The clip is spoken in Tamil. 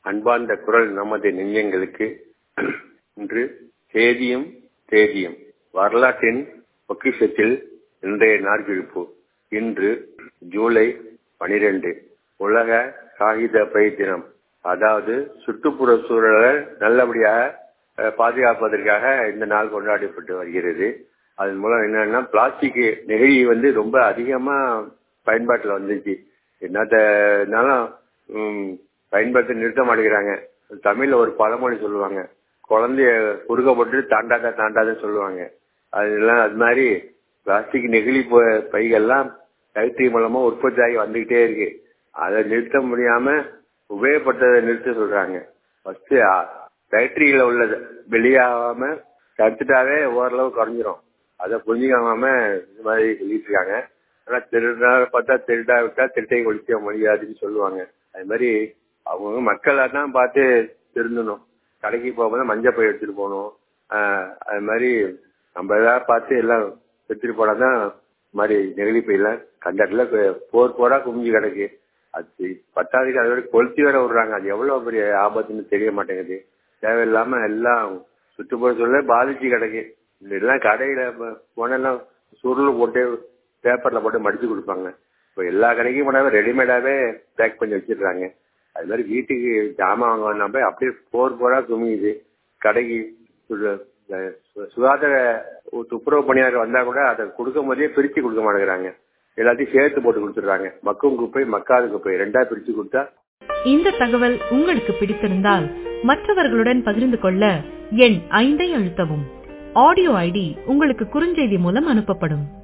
அன்பார்ந்த குரல் நமது நெஞ்சங்களுக்கு இன்று தேதியும் தேதியும் வரலாற்றின் பொக்கிஷத்தில் இன்றைய நாட்கிழிப்பு இன்று ஜூலை பனிரெண்டு உலக காகித பை தினம் அதாவது சுற்றுப்புற சூழலை நல்லபடியாக அஹ், பாதுகாப்பதற்காக இந்த நாள் கொண்டாடப்பட்டு வருகிறது அதன் மூலம் என்னன்னா பிளாஸ்டிக் நெகிழி வந்து ரொம்ப அதிகமா பயன்பாட்டில் வந்துச்சு என்னத்தனாலும் ம், பயன்படுத்த நிறுத்த மாட்டேங்கிறாங்க தமிழ்ல ஒரு பழமொழி சொல்லுவாங்க குழந்தைய குறுக்க போட்டு தாண்டாத தாண்டாதன்னு சொல்லுவாங்க அதெல்லாம் அது மாதிரி பிளாஸ்டிக் நெகிழி ப- பைகள்லாம் ஃபேக்டரி மூலமா உற்பத்தி ஆகி வந்துகிட்டே இருக்கு அதை நிறுத்த முடியாம உபயோகப்படுத்துறதை நிறுத்த சொல்றாங்க ஃபர்ஸ்ட் ஃபேக்டரியில உள்ளது வெளியாகாம தடுத்துட்டாவே ஓரளவு குறைஞ்சிரும் அதை புரிஞ்சுக்காம இந்த மாதிரி சொல்லிட்டு இருக்காங்க ஆனா திருடா பார்த்தா திருடா விட்டா திருட்டை ஒழிக்க முடியாதுன்னு சொல்லுவாங்க அது மாதிரி அவங்க மக்களா தான் பார்த்து திருந்தணும் கடைக்கு போகும்போது மஞ்சள் பை எடுத்துட்டு போகணும் ஆஹ் அது மாதிரி நம்ம ஏதாவது பார்த்து எல்லாம் எடுத்துட்டு போனாதான் இந்த மாதிரி நெகிழி பையெல்லாம் கண்ட இடத்துல போர் போரா குமிஞ்சு கிடக்கு அது பத்தாவதுக்கு அதோட கொளுத்தி வேற விடுறாங்க அது எவ்வளவு பெரிய ஆபத்துன்னு தெரிய மாட்டேங்குது தேவையில்லாம எல்லாம் சுற்றுப்புற சூழலே பாதிச்சு கிடக்கு இதெல்லாம் கடையில போனெல்லாம் சுருள் போட்டு பேப்பர்ல போட்டு மடிச்சு கொடுப்பாங்க இப்போ எல்லா கடைக்கும் போனாவே ரெடிமேடாவே பேக் பண்ணி வச்சிடுறாங்க அது மாதிரி வீட்டுக்கு ஜாமான் வாங்கணும்னா போய் அப்படியே போர் போரா குமியுது கடைக்கு சு- சு- சுகாதார துப்புரவு பணியாளர் வந்தா கூட அதை கொடுக்கும் போதே பிரிச்சு கொடுக்க மாட்டேங்கிறாங்க எல்லாத்தையும் சேர்த்து போட்டு கொடுத்துடுறாங்க மக்கும் குப்பை மக்காத குப்பை ரெண்டா பிரிச்சு கொடுத்தா இந்த தகவல் உங்களுக்கு பிடித்திருந்தால் மற்றவர்களுடன் பகிர்ந்து கொள்ள எண் ஐந்தை அழுத்தவும் ஆடியோ ஐடி உங்களுக்கு குறுஞ்செய்தி மூலம் அனுப்பப்படும்